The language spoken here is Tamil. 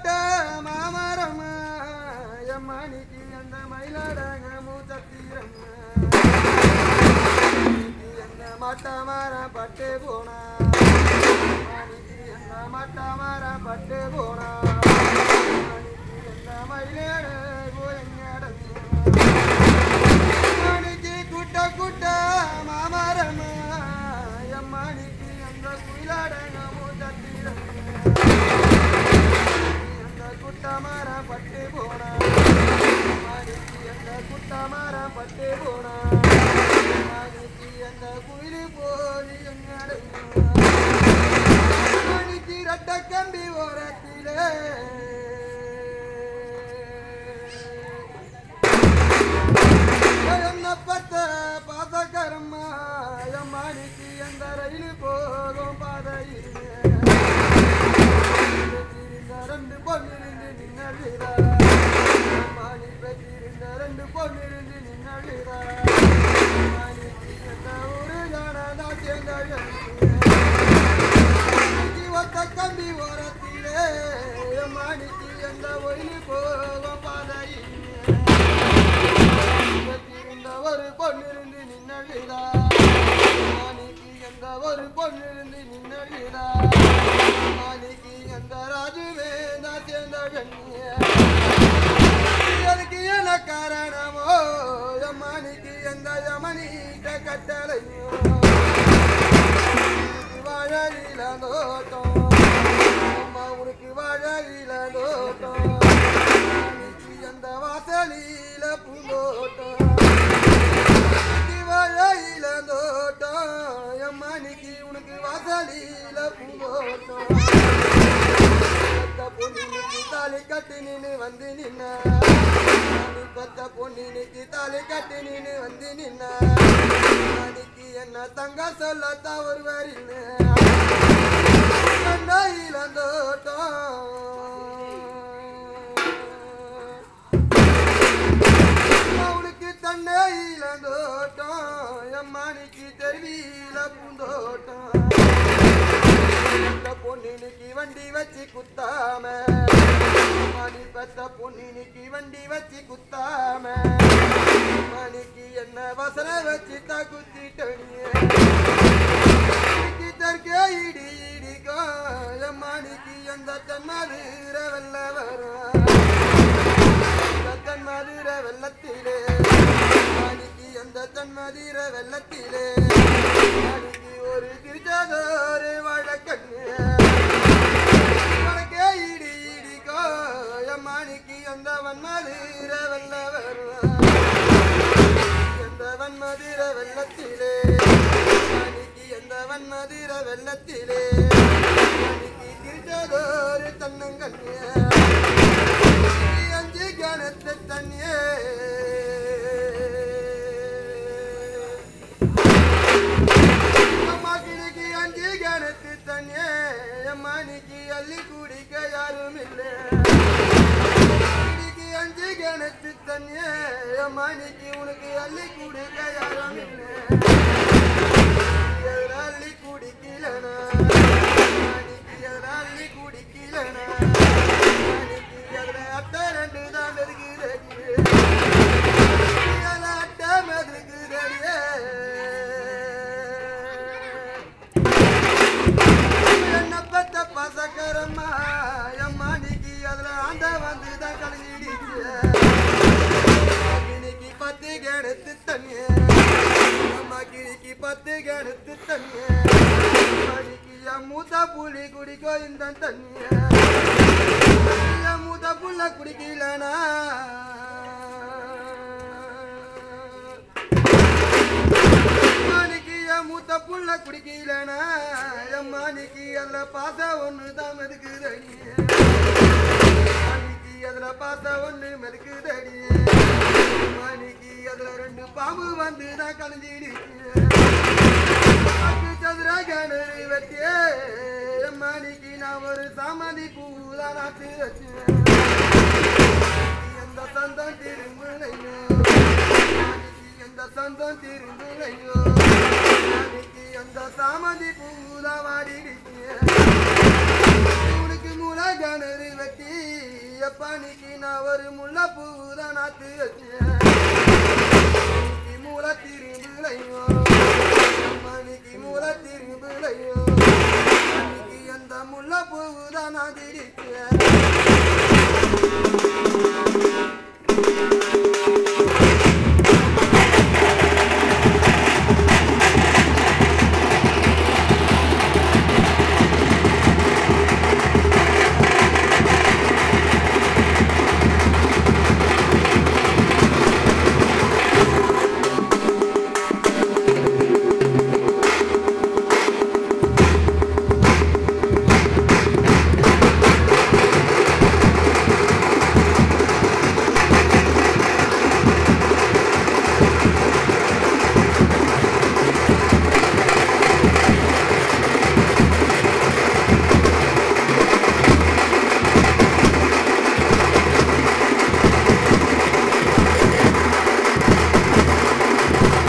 குட்ட மாமரம் எம்மானிக்கு அந்த மயிலாடங்க மூத்தத்தீரம் என்ன மட்ட மரம் பட்டு போனா மாணிக்கு என்ன மட்ட மரம் பட்டு போனா மாணிக்கு என்ன மயிலாட போயங்கடங்க மாணிக்கு குட்ட குட்ட மாமரம் எம்மானிக்கு அந்த குயிலாடங்க மூத்தத்தீரம் அந்த குட்டமர பட்டு போனா மாணிக்கு அந்த குட்டமர பட்டு போனா மாணிக்கு அந்த குயிலு போய் மாணிக்கு ரட்ட கம்பி ஓரத்திலே என்ன பத்த பாதகரம்மா மாணிக்கு அந்த ரயில் போகும் பாதையில் ரெண்டு பொண்ணிருந்து நின்னழுதா மாணி பெற்றிருந்த ரெண்டு பொண்ணிருந்து நின்னழுதா மாணிக்கு எந்த ஒரு ஜானதா சேர்ந்த ஒத்த கம்பி ஓரத்திலே மாணிக்கு எந்த ஒயில் போகும் பாதையில் பெற்றிருந்த ஒரு பொண்ணிருந்து நின்னழுதா மாணிக்கு எந்த ஒரு பொண்ணிருந்து நின்னழுதா மாணிக்கு எந்த ராஜுவே நான் சேர்ந்த கண்ணிய அதுக்கு என்ன காரணமோ மாணிக்கு எந்த யமனிட்ட கட்டளையோ வாழலில தோட்டம் அம்மா உனக்கு வாழலில தோட்டம் மாணிக்கு எந்த வாசலில பூந்தோட்டம் வாழையில தோட்டம் எம்மானிக்கு உனக்கு வாசலில பூந்தோட்டம் பெத்த பொண்ணினுக்கு தாலி கட்டி நின்னு வந்து நின்ன நீ பெத்த பொண்ணினுக்கு தாலி கட்டி நின்னு வந்து நின்ன அன்னைக்கு என்ன தங்க சொல்ல தவறுவர் தோட்டம் அவளுக்கு தண்டையில தோட்டம் எம்மானிக்கு தெருவியில பூந்தோட்டம் இந்த பொண்ணினுக்கு வண்டி வச்சு குத்தாம மணி பெத்த பொண்ணினுக்கு வண்டி வச்சு குத்தாம மணிக்கு என்ன வசன வச்சு தகுத்திட்டனியே தெற்கே இடி இடிக்கோ எம்மானிக்கு எந்த தென்மதுர வெள்ள வரும் தன் மதுர வெள்ளத்திலே மணிக்கு எந்த தன் மதுர வெள்ளத்திலே மணிக்கு ஒரு திருச்சாதோரு வழக்கண்ணு வழக்கே இடி இடிக்கோ எம்மானிக்கு எந்த வன்மதுர வெள்ள வரும் எந்த வன்மதுர வெள்ளத்திலே மணிக்கு எந்த வன்மதுர வெள்ளத்திலே மணிக்கு திருச்சாதோரு தன்னங்கண்ணு அஞ்சு கணத்து தண்ணியே அம்மா கிளிக்கு அஞ்சு கணத்து தண்ணியே அம்மானிக்கு அள்ளி குடிக்க யாரும் இல்லை கிளிக்கு அஞ்சு கணத்து தண்ணியே அம்மானிக்கு உனக்கு அள்ளி குடிக்க யாரும் இல்லை எதிர அள்ளி குடிக்கலனா அன்னைக்கு எதிர அள்ளி குடிக்கலனா அன்னைக்கு எதிர அட்டை ரெண்டு தான் மெதுக்குதடி எதிர அட்டை மெதுக்குதடியே என்ன பத்த பசக்கரம்மா எம்மா நீக்கு அதுல ஆண்ட வந்து தான் கலங்கிடுச்சு இன்னைக்கு பத்து கிணத்து தண்ணி அம்மா கிழிக்கு பத்து கிணத்து தண்ணி மணிக்கு என் மூத்த புலி குடிக்கோ இந்த தண்ணி என் மூத்த புள்ள குடிக்கலனா மாணிக்கு என் மூத்த புள்ள குடிக்கலனா என் மாணிக்கு அதுல பாச ஒண்ணு தான் மெதுக்குதடி மாணிக்கு அதுல பாச ஒண்ணு மெதுக்குதடி மாணிக்கு அதுல ரெண்டு பாம்பு வந்து தான் கலஞ்சிடுச்சு பத்து சதுர கிணறு வெட்டியே மாணிக்கு நான் ஒரு சாமந்தி பூதான் நாட்டு வச்சேன் எந்த சந்தம் திரும்பலையோ நாளைக்கு எந்த சந்தம் திரும்பலையோ நாளைக்கு எந்த சாமந்தி பூதா வாடிடுச்சு உனக்கு மூல கிணறு வெட்டி எப்பனிக்கு நான் ஒரு முல்லை பூவுதான் நாத்து வச்சேன் மணிக்கு மூளை திரும்புலையோ மணிக்கு மூளை திரும்புலையோ மணிக்கு அந்த முல்லை பூவுதான் நான் திடிச்சேன்